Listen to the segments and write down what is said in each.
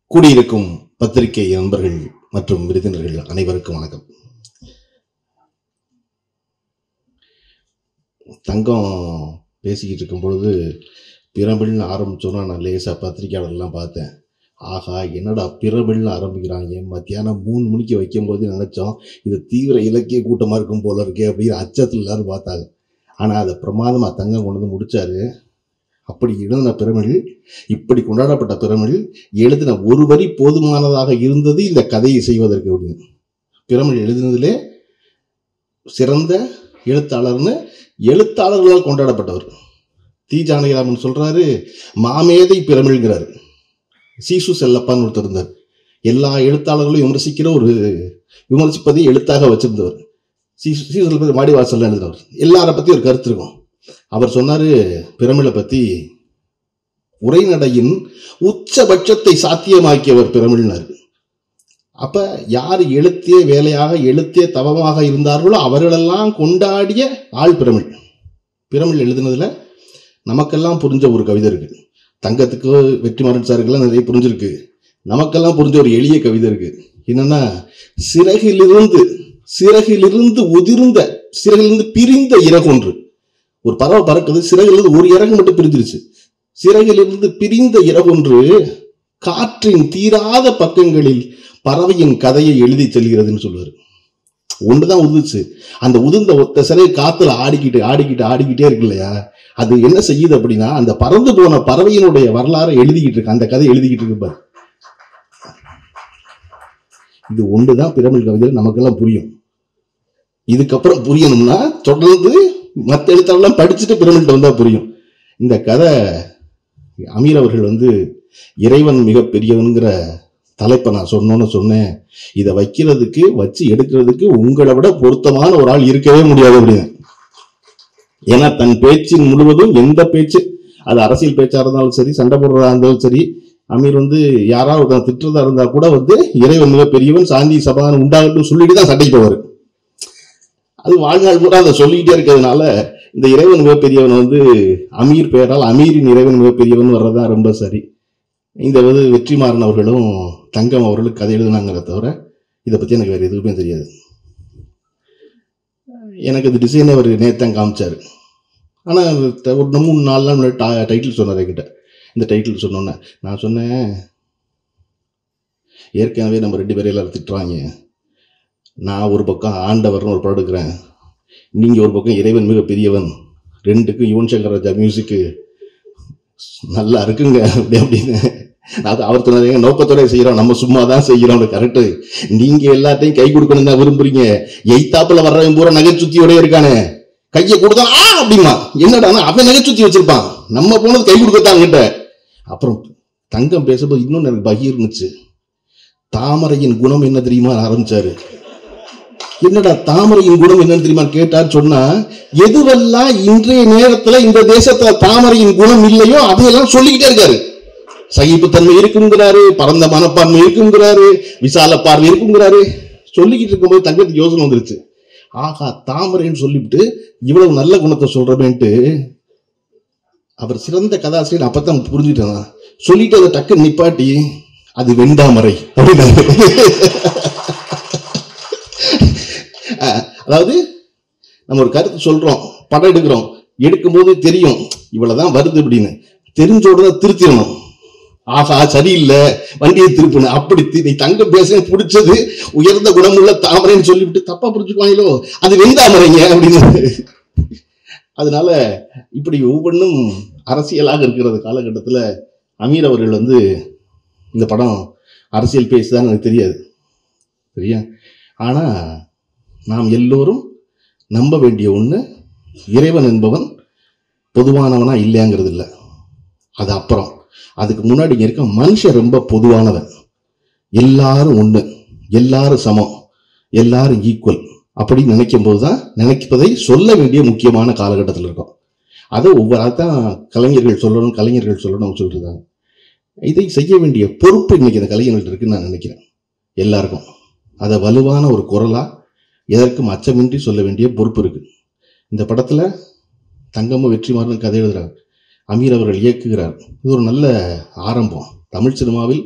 கூடியிருக்கும் பத்திரிகை நண்பர்கள் மற்றும் விருந்தினர்கள் அனைவருக்கும் வணக்கம் தங்கம் பேசிக்கிட்டு இருக்கும் பொழுது பிரமிழ்னு ஆரம்பிச்சோன்னா நான் லேசாக பத்திரிக்கையாளர்லாம் பார்த்தேன் ஆஹா என்னடா பிரமிழ்னு ஆரம்பிக்கிறாங்க மத்தியானம் மூணு மணிக்கு வைக்கும்போது நினச்சோம் இது தீவிர இலக்கிய கூட்டமாக இருக்கும் போல இருக்கே அப்படின்னு அச்சத்தில் எல்லாரும் பார்த்தாங்க ஆனால் அதை பிரமாதமாக தங்கம் கொண்டு வந்து முடிச்சாரு அப்படி எழுதின பிரமிழ் இப்படி கொண்டாடப்பட்ட பிரமிழ் எழுதின ஒரு வரி போதுமானதாக இருந்தது இந்த கதையை செய்வதற்கு அப்படின்னு பிரமிழ் எழுதினதிலே சிறந்த எழுத்தாளர்னு எழுத்தாளர்களால் கொண்டாடப்பட்டவர் தி ஜானகிராமன் சொல்றாரு மாமேதை பிரமிழ்கிறாரு சீசு செல்லப்பான்னு ஒருத்தர் இருந்தார் எல்லா எழுத்தாளர்களையும் விமர்சிக்கிற ஒரு விமர்சிப்பதை எழுத்தாக வச்சிருந்தவர் சீசு சீசு செல்லப்பதி மாடிவாசல்ல எழுதினவர் எல்லாரை பத்தி ஒரு கருத்து இருக்கும் அவர் சொன்னாரு பிரமிழை பத்தி உரைநடையின் உச்சபட்சத்தை சாத்தியமாக்கியவர் பிரமிழ்னார் அப்ப யார் எழுத்தே வேலையாக எழுத்தே தவமாக இருந்தார்களோ அவர்களெல்லாம் கொண்டாடிய ஆள் பிரமிழ் பிரமிழ் எழுதுனதுல நமக்கெல்லாம் புரிஞ்ச ஒரு கவிதை இருக்கு தங்கத்துக்கு வெற்றிமாறன் சாருக்கெல்லாம் நிறைய புரிஞ்சிருக்கு நமக்கெல்லாம் புரிஞ்ச ஒரு எளிய கவிதை இருக்கு என்னன்னா சிறகிலிருந்து சிறகிலிருந்து உதிர்ந்த சிறகிலிருந்து பிரிந்த இறகொன்று ஒரு பறவை பறக்குது சிறகிலிருந்து ஒரு இறகு மட்டும் பிரிஞ்சிருச்சு சிறகிலிருந்து பிரிந்த இறகொன்று காற்றின் தீராத பக்கங்களில் பறவையின் கதையை எழுதி செல்கிறதுன்னு சொல்லுவாரு ஒண்ணுதான் உதிர்ச்சு அந்த உதிர்ந்த ஒத்த சிறை காத்துல ஆடிக்கிட்டு ஆடிக்கிட்டு ஆடிக்கிட்டே இருக்கு இல்லையா அது என்ன செய்யுது அப்படின்னா அந்த பறந்து போன பறவையினுடைய வரலாறை எழுதிக்கிட்டு இருக்கு அந்த கதை எழுதிக்கிட்டு இருக்கு பாரு இது ஒண்ணுதான் பிரமிழ் கவிதையில் நமக்கெல்லாம் புரியும் இதுக்கப்புறம் புரியணும்னா தொடர்ந்து மற்ற எழுத்தாளர்லாம் படிச்சுட்டு பிரமிழ்கிட்ட வந்தா புரியும் இந்த கதை அமீர் அவர்கள் வந்து இறைவன் மிகப்பெரியவன்கிற தலைப்பை நான் சொன்னோன்னு சொன்னேன் இதை வைக்கிறதுக்கு வச்சு எடுக்கிறதுக்கு உங்களை விட பொருத்தமான ஒரு ஆள் இருக்கவே முடியாது அப்படின்னு ஏன்னா தன் பேச்சின் முழுவதும் எந்த பேச்சு அது அரசியல் பேச்சா இருந்தாலும் சரி சண்டை போடுறதா இருந்தாலும் சரி அமீர் வந்து யாராவது ஒருத்தன் திட்டுறதா இருந்தா கூட வந்து இறைவன் மிக பெரியவன் சாந்தி சபான் உண்டாகட்டும் சொல்லிட்டு தான் சண்டைக்கு போவார் அது வாழ்நாள் பூரா அதை சொல்லிக்கிட்டே இருக்கிறதுனால இந்த இறைவன் மிகப்பெரியவன் வந்து அமீர் பெயரால் அமீரின் இறைவன் மிகப்பெரியவன் வர்றதா ரொம்ப சரி இந்த வந்து வெற்றிமாறன் அவர்களும் தங்கம் அவர்களும் கதை எழுதுனாங்கிறத தவிர இதை பற்றி எனக்கு வேறு எதுவுமே தெரியாது எனக்கு இந்த டிசைனை அவர் நேத்தான் காமிச்சார் ஆனால் ஒரு மூணு நாலு நாள் முன்னாடி டா- டைட்டில் சொன்னார் என்கிட்ட இந்த டைட்டில் சொன்னோன்னே நான் சொன்னேன் ஏற்கனவே நம்ம ரெண்டு பேரும் எல்லாரும் திட்டுறாங்க நான் ஒரு பக்கம் ஆண்டவர்னு ஒரு படம் எடுக்கிறேன் நீங்கள் ஒரு பக்கம் இறைவன் மிக பெரியவன் ரெண்டுக்கும் யுவன் சங்கர் ராஜா மியூசிக்கு நல்லா இருக்குங்க அப்படி அப்படின்னு அது அவர் சொன்னாங்க நோக்கத்தோட செய்யறோம் நம்ம சும்மா தான் செய்யறோம் கரெக்டு நீங்க எல்லாத்தையும் கை கொடுக்கணும் தான் விரும்புறீங்க எய்தாப்புல வர்றவன் பூரா நகைச்சுத்தியோட இருக்கானே கையை கொடுத்தா ஆ அப்படிமா என்னடா அவன் நகைச்சுத்தி வச்சிருப்பான் நம்ம போனது கை கொடுக்கத்தான் கிட்ட அப்புறம் தங்கம் பேசும்போது இன்னும் எனக்கு பகீர்னுச்சு தாமரையின் குணம் என்ன தெரியுமா ஆரம்பிச்சாரு என்னடா தாமரையின் குணம் என்னன்னு தெரியுமா கேட்டார் சொன்னா எதுவெல்லாம் இன்றைய நேரத்துல இந்த தேசத்துல தாமரையின் குணம் இல்லையோ அதையெல்லாம் சொல்லிக்கிட்டே இருக்காரு சகிப்புத்தன்மை இருக்குங்கிறாரு பரந்த மனப்பான்மை இருக்குங்கிறாரு விசால பார்வை இருக்குங்கிறாரு சொல்லிக்கிட்டு இருக்கும்போது தங்கத்துக்கு யோசனை வந்துருச்சு ஆகா தாமரைன்னு சொல்லிவிட்டு இவ்வளவு நல்ல குணத்தை சொல்றமேன்ட்டு அவர் சிறந்த கதாசிரியர் அப்பதான் புரிஞ்சுட்டேன் நான். சொல்லிட்டு அதை டக்கு நிப்பாட்டி அது வெண்டாமரை அப்படின்னாரு அஹ், அதாவது நம்ம ஒரு கருத்து சொல்றோம் படம் எடுக்கிறோம் எடுக்கும்போது தெரியும் இவ்வளவுதான் வருது அப்படின்னு தெரிஞ்ச உடனே திருத்திடணும் ஆஹா சரியில்லை வண்டியை திருப்புன அப்படி தி- நீ தங்க பேச பிடிச்சது உயர்ந்த குணமுள்ள தாமரைன்னு சொல்லிவிட்டு தப்பா புரிஞ்சுக்குவாங்களோ அது வெந்தாமரைங்க அப்படின்னு அதனால இப்படி ஒவ்வொன்றும் அரசியலாக இருக்கிறது காலகட்டத்தில் அமீர் அவர்கள் வந்து இந்த படம் அரசியல் பேசுதான்னு எனக்கு தெரியாது சரியா ஆனால் நாம் எல்லோரும் நம்ப வேண்டிய ஒன்று இறைவன் என்பவன் பொதுவானவனா இல்லையாங்கிறது இல்லை அது அப்புறம் அதுக்கு முன்னாடி இங்க இருக்க மனுஷன் ரொம்ப பொதுவானவன் எல்லாரும் ஒன்று எல்லாரும் சமம் எல்லாரும் ஈக்குவல் அப்படின்னு நினைக்கும் போது தான் நினைப்பதை சொல்ல வேண்டிய முக்கியமான காலகட்டத்தில் இருக்கோம் அதை ஒவ்வொரு அதான் கலைஞர்கள் சொல்லணும் கலைஞர்கள் சொல்லணும் சொல்லிட்டு இருக்காங்க இதை செய்ய வேண்டிய பொறுப்பு இன்னைக்கு இந்த கலைஞர்கள்ட்ட இருக்குன்னு நான் நினைக்கிறேன் எல்லாருக்கும் அதை வலுவான ஒரு குரலா எதற்கும் அச்சமின்றி சொல்ல வேண்டிய பொறுப்பு இருக்கு இந்த படத்துல தங்கமும் வெற்றிமாறன் கதை எழுதுறாங்க அமீர் அவர்கள் இயக்குகிறார் இது ஒரு நல்ல ஆரம்பம் தமிழ் சினிமாவில்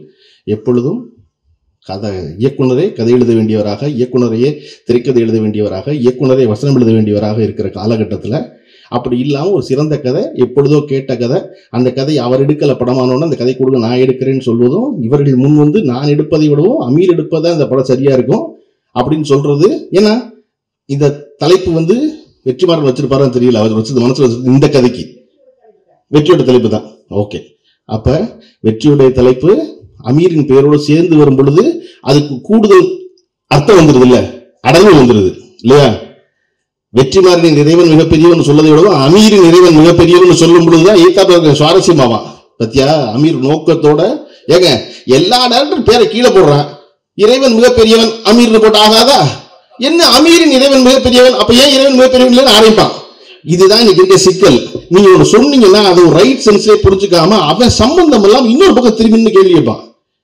எப்பொழுதும் கதை இயக்குனரே கதை எழுத வேண்டியவராக இயக்குனரையே திரைக்கதை எழுத வேண்டியவராக இயக்குனரே வசனம் எழுத வேண்டியவராக இருக்கிற காலகட்டத்தில் அப்படி இல்லாமல் ஒரு சிறந்த கதை எப்பொழுதோ கேட்ட கதை அந்த கதை அவர் எடுக்கல படமானோன்னு அந்த கதை கொடுங்க நான் எடுக்கிறேன்னு சொல்வதும் இவர்கள் முன் வந்து நான் எடுப்பதை விடவும் அமீர் எடுப்பதா இந்த படம் சரியா இருக்கும் அப்படின்னு சொல்றது ஏன்னா இந்த தலைப்பு வந்து வெற்றிமாறன் வச்சிருப்பாருன்னு தெரியல அவர் வச்சது மனசுல வச்சது இந்த கதைக்கு வெற்றியோட தலைப்பு தான் ஓகே அப்ப வெற்றியுடைய தலைப்பு அமீரின் பெயரோடு சேர்ந்து வரும் பொழுது அதுக்கு கூடுதல் அர்த்தம் வந்துருது இல்ல அடங்கு வந்துருது இல்லையா வெற்றிமாறனின் இறைவன் மிகப்பெரியவன் சொல்லதை விடவும் அமீரின் இறைவன் மிகப்பெரியவன் சொல்லும் பொழுதுதான் ஈத்தாப்ப சுவாரஸ்யமாவான் பத்தியா அமீர் நோக்கத்தோட ஏங்க எல்லா டேரக்டர் பேரை கீழே போடுறான் இறைவன் மிகப்பெரியவன் அமீர் போட்டு ஆகாதா என்ன அமீரின் இறைவன் மிகப்பெரியவன் அப்ப ஏன் இறைவன் மிகப்பெரியவன் இல்லைன்னு ஆரம்பிப்பான் இதுதான் இன்னைக்கு இருக்க சிக்கல் நீங்க ஒன்று சொன்னீங்கன்னா அதை ஒரு ரைட் சென்ஸ்லேயே புரிஞ்சுக்காம அவன் சம்பந்தம் இல்லாம இன்னொரு பக்கம் திரும்பி நின்னு கேள்வி கேட்பான்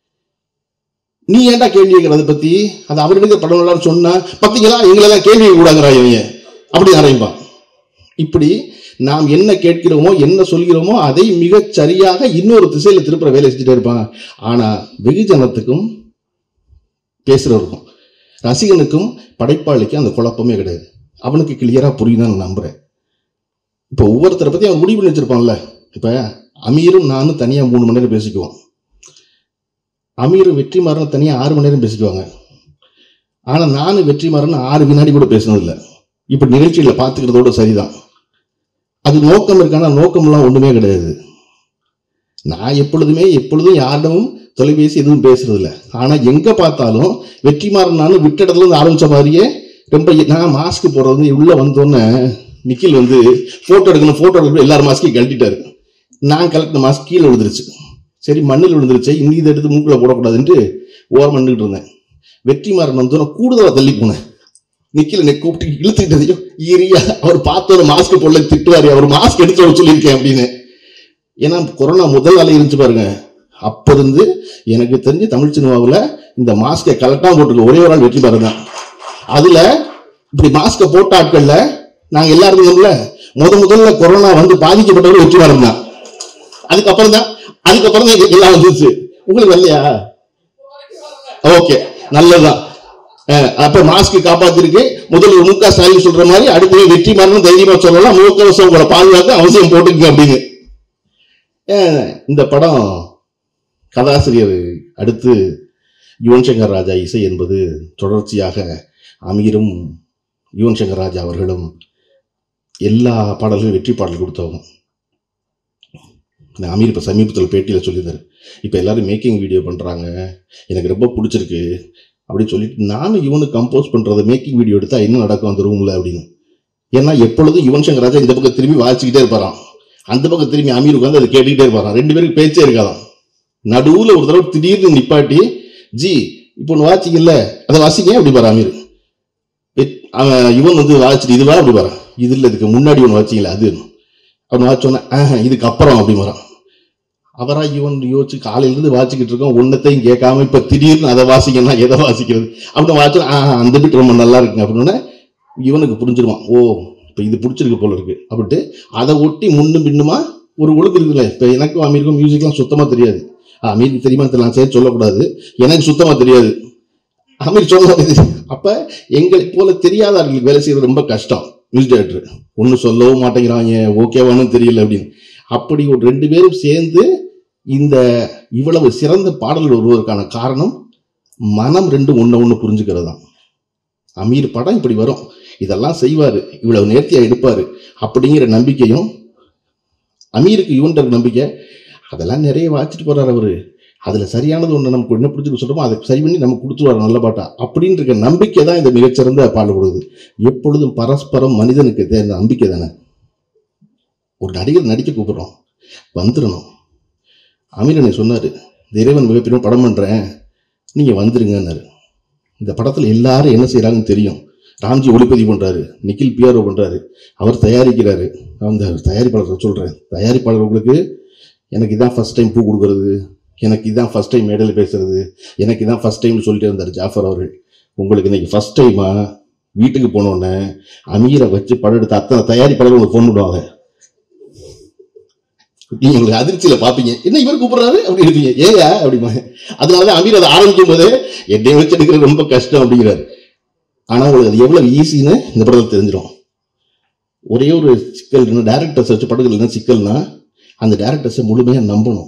நீ ஏன்டா கேள்வி கேட்கற அதை பத்தி அது அவர் எடுக்கிற படம் நல்லா சொன்னா பாத்தீங்களா எங்களை தான் கேள்வி கூடாங்கிறா இவங்க அப்படி ஆரம்பிப்பான் இப்படி நாம் என்ன கேட்கிறோமோ என்ன சொல்கிறோமோ அதை மிகச் சரியாக இன்னொரு திசையில திருப்புற வேலை செஞ்சுட்டே இருப்பான் ஆனா வெகுஜனத்துக்கும் பேசுறவருக்கும் ரசிகனுக்கும் படைப்பாளிக்கும் அந்த குழப்பமே கிடையாது அவனுக்கு கிளியரா புரியுதான் நான் நம்புறேன் இப்போ ஒவ்வொருத்தரை பத்தி அவன் முடிவு பண்ணி வச்சிருப்பான்ல இப்ப அமீரும் நானும் தனியா மூணு மணி நேரம் பேசிக்குவோம் அமீரும் வெற்றிமாறனும் தனியா ஆறு மணி நேரம் பேசிக்குவாங்க ஆனா நானும் வெற்றிமாறன் ஆறு வினாடி கூட பேசினதில்லை இப்ப நிகழ்ச்சியில பாத்துக்கிறதோட சரிதான் அது நோக்கம் இருக்கான நோக்கம்லாம் ஒண்ணுமே கிடையாது நான் எப்பொழுதுமே எப்பொழுதும் யாரிடமும் தொலைபேசி எதுவும் பேசுறது இல்ல ஆனா எங்க பார்த்தாலும் வெற்றிமாறன் நானும் விட்ட இடத்துல இருந்து ஆரம்பிச்ச மாதிரியே ரொம்ப நான் மாஸ்க் போடுறது உள்ள வந்தோன்னே நிக்கில் வந்து போட்டோ எடுக்கணும் போட்டோ எடுக்கணும் எல்லாரும் மாஸ்கையும் கழட்டிட்டாரு நான் கலெக்ட் மாஸ்க் கீழே விழுந்துருச்சு சரி மண்ணில் விழுந்துருச்சு இன்னி இதை எடுத்து மூக்குல போடக்கூடாதுன்ட்டு ஓரம் பண்ணிட்டு இருந்தேன் வெற்றிமாறன் வந்தோன்னே கூடுதலா தள்ளி போனேன் நிக்கில நெக் கூப்பிட்டு இழுத்துக்கிட்டதையும் ஈரியா அவர் பார்த்தோட மாஸ்க் போடல திட்டுவாரு அவர் மாஸ்க் எடுத்து வர சொல்லியிருக்கேன் அப்படின்னு ஏன்னா கொரோனா முதல் அலை இருந்துச்சு பாருங்க அப்ப இருந்து எனக்கு தெரிஞ்சு தமிழ் சினிமாவுல இந்த மாஸ்கை கலெக்டாக போட்டுருக்க ஒரே ஒரு ஆள் வெற்றி தான் அதுல இப்படி மாஸ்கை போட்ட ஆட்கள்ல நாங்க எல்லாரும் இருந்தோம்ல முத முதல்ல கொரோனா வந்து பாதிக்கப்பட்டவர் வெற்றி தான் அதுக்கப்புறம் தான் அதுக்கப்புறம் தான் இது எல்லாம் வந்துச்சு உங்களுக்கு வரலையா ஓகே நல்லதுதான் அஹ் அப்ப மாஸ்க் காப்பாத்திருக்கு முதல்வர் மு க ஸ்டாலின் சொல்ற மாதிரி அடுத்து வெற்றி மரணம் தைரியமா சொல்லலாம் முகக்கவசம் உங்களை பாதுகாக்க அவசியம் போட்டுக்கங்க அப்படின்னு அஹ் இந்த படம் கதாசிரியர் அடுத்து யுவன் சங்கர் ராஜா இசை என்பது தொடர்ச்சியாக அமீரும் யுவன் சங்கர் ராஜா அவர்களும் எல்லா பாடல்களும் வெற்றி பாடல் கொடுத்தவங்க இந்த அமீர் இப்போ சமீபத்தில் பேட்டியில் சொல்லியிருந்தாரு இப்போ எல்லாரும் மேக்கிங் வீடியோ பண்ணுறாங்க எனக்கு ரொம்ப பிடிச்சிருக்கு அப்படின்னு சொல்லிட்டு நானும் இவனுக்கு கம்போஸ் பண்ணுறது மேக்கிங் வீடியோ எடுத்தா என்ன நடக்கும் அந்த ரூமில் அப்படின்னு ஏன்னா எப்பொழுதும் யுவன் சங்கர் ராஜா இந்த பக்கம் திரும்பி வாசிக்கிட்டே இருப்பாராம் அந்த பக்கம் திரும்பி அமீர் உட்காந்து அதை கேட்டுக்கிட்டே இருப்பாராம் ரெண்டு பேருக்கு பேச்சே இருக்காதாம் நடுவில் ஒரு தடவை திடீர்னு நிப்பாட்டி ஜி இப்போ ஒன்று வாசிக்கல அதை வாசிக்க அப்படி பாரு அமீர் எத்- அவன் இவன் வந்து வாசிட்டு இதுவா அப்படி பாரு இது இல்லை இதுக்கு முன்னாடி ஒன்று வாசிக்கல அது அவன் வாச்சோன்னே ஆஹ் இதுக்கு அப்புறம் அப்படி வரான் அவரா இவன் யோசிச்சு காலையிலேருந்து வாசிக்கிட்டு இருக்கோம் ஒன்னத்தையும் கேட்காம இப்ப திடீர்னு அதை வாசிக்கணும் எதை வாசிக்கிறது அப்படின்னு வாச்சோம் ஆஹ் அந்த பிட் ரொம்ப நல்லா இருக்குங்க அப்படின்னு இவனுக்கு புரிஞ்சிருவான் ஓ இப்போ இது பிடிச்சிருக்கு போல இருக்கு அப்படின்ட்டு அதை ஒட்டி முன்னும் பின்னுமா ஒரு ஒழுங்கு இருக்குல்ல இப்போ எனக்கும் அமீருக்கும் மியூசிக்லாம் சுத்தமா தெரியாது அமீருக்கு தெரியுமா தெரியலாம் சரி சொல்லக்கூடாது எனக்கு சுத்தமா தெரியாது அமீர் சொல்ல அப்ப எங்களை போல தெரியாதவர்களுக்கு வேலை செய்யறது ரொம்ப கஷ்டம் மியூசிக் டைரக்டர் ஒன்றும் சொல்லவும் மாட்டேங்கிறாங்க ஓகேவானு தெரியல அப்படின்னு அப்படி ஒரு ரெண்டு பேரும் சேர்ந்து இந்த இவ்வளவு சிறந்த பாடல் வருவதற்கான காரணம் மனம் ரெண்டு ஒண்ணு ஒண்ணு புரிஞ்சுக்கிறது தான் அமீர் படம் இப்படி வரும் இதெல்லாம் செய்வாரு இவ்வளவு நேர்த்தியா எடுப்பாரு அப்படிங்கிற நம்பிக்கையும் அமீருக்கு யுவன்டர் நம்பிக்கை அதெல்லாம் நிறைய வாச்சிட்டு போறாரு அவரு அதுல சரியானது ஒண்ணு நமக்கு என்ன பிடிச்சிருக்கு சொல்றோமோ அதை சரி பண்ணி நமக்கு கொடுத்துருவாரு நல்ல பாட்டா அப்படின்னு இருக்க நம்பிக்கை தான் இந்த மிகச்சிறந்த பாடல் கொடுக்குது எப்பொழுதும் பரஸ்பரம் மனிதனுக்கு தேர்ந்த நம்பிக்கை தானே ஒரு நடிகர் நடிக்க கூப்பிடுறோம் வந்துடணும் அமீரனை சொன்னாரு "இந்த இறைவன் மிகப்பெரிய படம் பண்றேன் நீங்க வந்துருங்கன்னாரு இந்த படத்துல எல்லாரும் என்ன செய்றாங்கன்னு தெரியும் ராம்ஜி ஒளிப்பதிவு பண்றாரு நிக்கில் பிஆர்ஓ பண்றாரு அவர் தயாரிக்கிறாரு அந்த தயாரிப்பாளரை சொல்றேன் தயாரிப்பாளர் உங்களுக்கு எனக்கு இதான் ஃபர்ஸ்ட் டைம் பூ கொடுக்கறது எனக்கு இதான் ஃபர்ஸ்ட் டைம் மேடையில் பேசுறது எனக்கு இதான் ஃபர்ஸ்ட் டைம்னு சொல்லிட்டு இருந்தார் ஜாஃபர் அவர்கள் உங்களுக்கு இன்னைக்கு ஃபர்ஸ்ட் டைமா வீட்டுக்கு போனோடனே அமீரை வச்சு படம் எடுத்த அத்தனை தயாரிப்பாளர் உங்களுக்கு ஃபோன் பண்ணுவாங்க நீங்க உங்களுக்கு அதிர்ச்சியில பாப்பீங்க என்ன இவர் கூப்பிடுறாரு அப்படி இருப்பீங்க ஏயா அப்படிமா அதனாலதான் அமீர் அதை ஆரம்பிக்கும் போதே என்னை வச்சு எடுக்கிறது ரொம்ப கஷ்டம் அப்படிங்கிறாரு ஆனா உங்களுக்கு அது எவ்வளவு ஈஸின்னு இந்த படத்தில் தெரிஞ்சிடும் ஒரே ஒரு சிக்கல் என்ன டேரக்டர்ஸ் வச்சு படங்கள் என்ன சிக்கல்னா அந்த டேரக்டர்ஸை முழுமையா நம்பணும்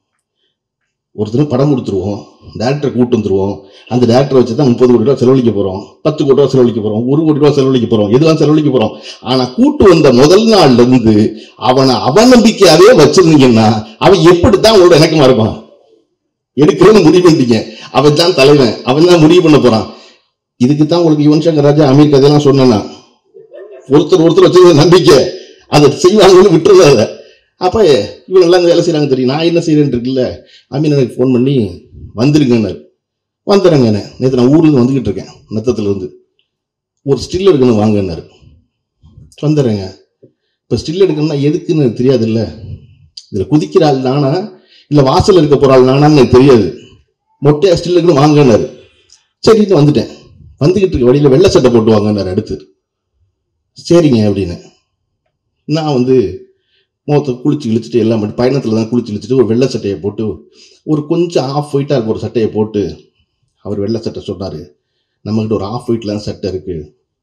ஒருத்தர் படம் கொடுத்துருவோம் டேரக்டரை கூட்டு வந்துருவோம் அந்த டேரக்டரை வச்சு தான் முப்பது கோடி ரூபா செலவழிக்க போறோம் பத்து கோடி ரூபா செலவழிக்க போறோம் ஒரு கோடி ரூபா செலவழிக்க போறோம் எதுவாக செலவழிக்க போறோம் ஆனா கூட்டு வந்த முதல் நாள்ல இருந்து அவனை அவநம்பிக்கையாவே வச்சிருந்தீங்கன்னா அவன் எப்படித்தான் உங்களோட இணக்கமா இருப்பான் எடுக்கிறன்னு முடிவு பண்ணிட்டீங்க அவன் தான் தலைவன் அவன் தான் முடிவு பண்ண போறான் இதுக்கு தான் உங்களுக்கு யுவன் சங்கர் ராஜா அமீர் கதையெல்லாம் சொன்னேன்னா ஒருத்தர் ஒருத்தர் வச்சிருந்த நம்பிக்கை அதை செய்வாங்கன்னு விட்டுறத அப்ப இவங்க எல்லாம் இந்த வேலை செய்றாங்க தெரியும் நான் என்ன செய்யறேன்னு இருக்குல்ல அமீன் எனக்கு ஃபோன் பண்ணி வந்துருங்கன்னாரு வந்துடுறேங்க நேற்று நான் ஊர்ல இருந்து வந்துகிட்டு இருக்கேன் நத்தத்துல இருந்து ஒரு ஸ்டில் எடுக்கணும் வாங்கன்னாரு வந்துடுறேங்க இப்போ ஸ்டில் எடுக்கணும்னா எதுக்குன்னு எனக்கு தெரியாதுல்ல இதில் குதிக்கிற ஆள் நானா இல்லை வாசல் இருக்க போற ஆள் நானான்னு எனக்கு தெரியாது மொட்டையா ஸ்டில் எடுக்கணும் வாங்கன்னாரு சரின்னு வந்துட்டேன் வந்துகிட்டு இருக்க வழியில வெள்ளை சட்டை போட்டு வாங்கன்னாரு அடுத்து சரிங்க அப்படின்னு நான் வந்து முகத்தை குளிச்சு இழுத்துட்டு எல்லாம் பண்ணி பயணத்தில் தான் குளிச்சு இழுத்துட்டு ஒரு வெள்ளை சட்டையை போட்டு ஒரு கொஞ்சம் ஆஃப் ஒயிட்டாக இருக்க ஒரு சட்டையை போட்டு அவர் வெள்ளை சட்டை சொன்னார் நம்மகிட்ட ஒரு ஆஃப் ஒயிட்லாம் சட்டை இருக்குது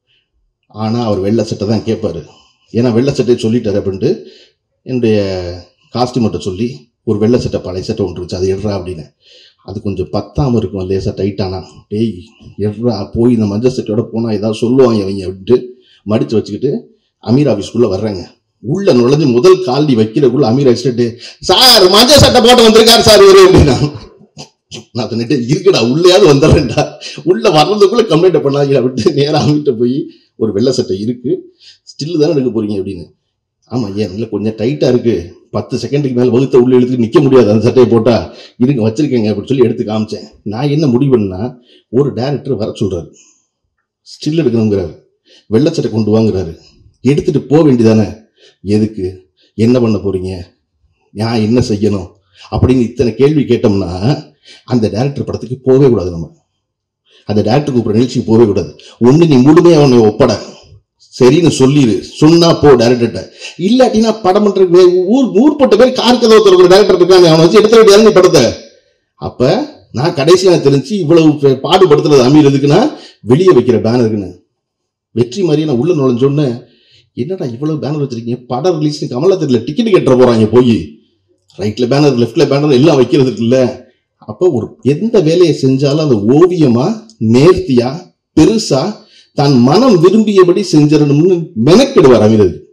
ஆனால் அவர் வெள்ளை சட்டை தான் கேட்பாரு ஏன்னா வெள்ளை சட்டையை சொல்லிட்டாரு அப்படின்ட்டு என்னுடைய காஸ்டியூமர்கிட்ட சொல்லி ஒரு வெள்ளை சட்டை பழைய சட்டை ஒன்று இருந்துச்சு அது எடுறா அப்படின்னு அது கொஞ்சம் பத்தாமல் இருக்கும் லேசாக டைட்டானா டேய் எடுறா போய் இந்த மஞ்சள் சட்டையோட போனால் ஏதாவது சொல்லுவாங்க அவங்க அப்படின்ட்டு மடித்து வச்சுக்கிட்டு அமீர் ஆஃபீஸ்க்குள்ளே வர்றாங்க உள்ள நுழைஞ்சு முதல் காலடி வைக்கிறக்குள்ள அமீர் எஸ்டேட்டு சார் மஞ்சள் சட்டை போட்டு வந்திருக்காரு சார் இவரு அப்படின்னா நான் சொன்னிட்டு இருக்குடா உள்ளேயாவது வந்துடுறேன்டா உள்ள வர்றதுக்குள்ள கம்ப்ளைண்ட் பண்ணாங்க விட்டு நேரா அமீர்கிட்ட போய் ஒரு வெள்ளை சட்டை இருக்கு ஸ்டில் தானே எடுக்க போறீங்க அப்படின்னு ஆமா ஏன் இல்லை கொஞ்சம் டைட்டா இருக்கு பத்து செகண்டுக்கு மேல வகுத்த உள்ள இழுத்துட்டு நிக்க முடியாது அந்த சட்டையை போட்டா இருங்க வச்சிருக்கேங்க அப்படின்னு சொல்லி எடுத்து காமிச்சேன் நான் என்ன முடிவு பண்ணா ஒரு டேரக்டர் வர சொல்றாரு ஸ்டில் எடுக்கணுங்கிறாரு வெள்ளை சட்டை கொண்டு வாங்குறாரு எடுத்துட்டு போக வேண்டியதானே எதுக்கு என்ன பண்ண போறீங்க நான் என்ன செய்யணும் அப்படின்னு இத்தனை கேள்வி கேட்டோம்னா அந்த டேரக்டர் படத்துக்கு போகவே கூடாது நம்ம அந்த டேரக்டர் கூப்பிட்ற நிகழ்ச்சிக்கு போகவே கூடாது ஒண்ணு நீ முழுமையா அவனை ஒப்பட சரின்னு சொல்லிடு சொன்னா போ டேரக்டர்கிட்ட இல்லாட்டினா படம் பண்றதுக்கு வே- ஊர் ஊர்பட்ட பேர் கார் கதவு திறக்கிற டேரக்டர் இருக்காங்க அவனை வச்சு எடுத்து வேண்டியதானே நீ படத்தை அப்ப நான் கடைசியா தெரிஞ்சு இவ்வளவு பே- பாடுபடுத்துறது அமீர் எதுக்குன்னா வெளியே வைக்கிற பேனருக்குன்னு வெற்றி மாதிரி நான் உள்ள நுழைஞ்சோன்னு என்னடா இவ்வளவு பேனர் வச்சிருக்கீங்க படம் ரிலீஸ் கமலத்தில் டிக்கெட் கட்டுற போறாங்க போய் ரைட்ல பேனர் லெஃப்ட்ல பேனர் எல்லாம் வைக்கிறதுக்கு இல்ல அப்போ ஒரு எந்த வேலையை செஞ்சாலும் அது ஓவியமா நேர்த்தியா பெருசா தான் மனம் விரும்பியபடி செஞ்சிடணும்னு மெனக்கெடுவார் அமீர் அதுக்கு.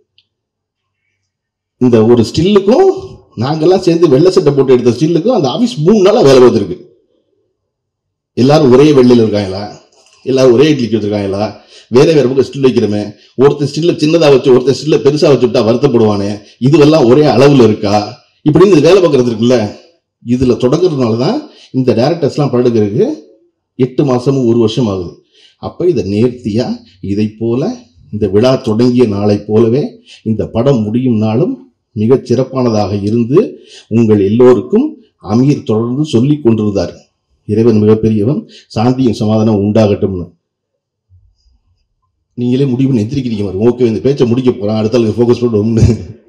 இந்த ஒரு ஸ்டில்லுக்கும் நாங்கெல்லாம் சேர்ந்து வெள்ளை சட்டை போட்டு எடுத்த ஸ்டில்லுக்கும் அந்த ஆபீஸ் மூணு நாளா வேலை பார்த்துருக்கு எல்லாரும் ஒரே வெள்ளையில இருக்காங்களா எல்லாரும் ஒரே இட்லிக்கு வச்சிருக்காங்களா வேற வேற பக்கம் ஸ்டில் வைக்கிறோமே ஒருத்தர் ஸ்டில்ல சின்னதா வச்சு ஒருத்தர் ஸ்டில்ல பெருசா வச்சுட்டா வருத்தப்படுவானே இதுவெல்லாம் ஒரே அளவுல இருக்கா இப்படின்னு இது வேலை பார்க்கறது இருக்குல்ல இதுல தொடங்குறதுனால தான் இந்த டேரக்டர்ஸ்லாம் படுக்கிறதுக்கு எட்டு மாசமும் ஒரு வருஷம் ஆகுது அப்ப இதை நேர்த்தியா இதை போல இந்த விழா தொடங்கிய நாளை போலவே இந்த படம் முடியும் நாளும் மிகச் சிறப்பானதாக இருந்து உங்கள் எல்லோருக்கும் அமீர் தொடர்ந்து சொல்லிக் கொண்டிருந்தார் இறைவன் மிகப்பெரியவன் சாந்தியும் சமாதானம் உண்டாகட்டும்னு நீங்களே முடிவு பண்ணி எந்திரிக்கிறீங்க மாதிரி ஓகே இந்த பேச்சை முடிக்க போறான் அடுத்த ஆளுக்கு ஃபோக்கஸ் பண்ணுவோம்னு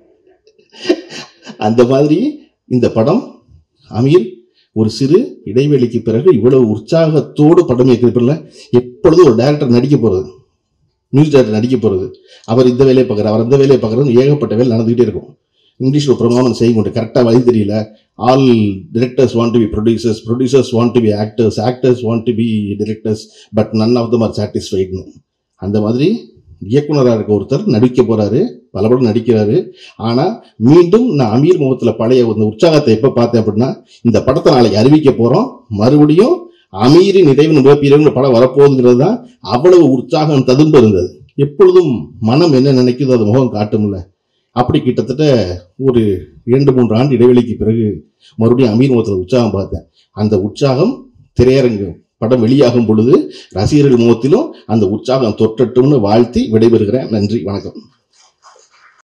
அந்த மாதிரி இந்த படம் அமீர் ஒரு சிறு இடைவெளிக்கு பிறகு இவ்வளவு உற்சாகத்தோடு படம் இயக்கிறதுல எப்பொழுதும் ஒரு டைரக்டர் நடிக்க போறது நியூஸ் டைரக்டர் நடிக்க போறது அவர் இந்த வேலையை பார்க்குறாரு அவர் இந்த வேலையை பார்க்குறது ஏகப்பட்ட வேலை நடந்துகிட்டே இருக்கும் இங்கிலீஷ்ல பிரமாணம் செய்ய முடியும் கரெக்டாக வழி தெரியல all directors want to be producers producers want to be actors actors want to be directors but none of them are சாட்டிஸ்ஃபைட்னு அந்த மாதிரி இயக்குனராக இருக்க ஒருத்தர் நடிக்க போறாரு பல படம் நடிக்கிறாரு ஆனா மீண்டும் நான் அமீர் முகத்துல பழைய அந்த உற்சாகத்தை எப்ப பார்த்தேன் அப்படின்னா இந்த படத்தை நாளைக்கு அறிவிக்க போறோம் மறுபடியும் அமீரின் இறைவன் மிகப்பெரியவன் படம் வரப்போகுதுங்கிறது தான் அவ்வளவு உற்சாகம் ததும்பு இருந்தது எப்பொழுதும் மனம் என்ன நினைக்குதோ அது முகம் காட்டும்ல அப்படி கிட்டத்தட்ட ஒரு இரண்டு மூன்று ஆண்டு இடைவெளிக்கு பிறகு மறுபடியும் அமீர் முகத்துல உற்சாகம் பார்த்தேன் அந்த உற்சாகம் திரையரங்கு படம் வெளியாகும் பொழுது ரசிகர்கள் முகத்திலும் அந்த உற்சாகம் தொற்றட்டும்னு வாழ்த்தி விடைபெறுகிறேன் நன்றி வணக்கம்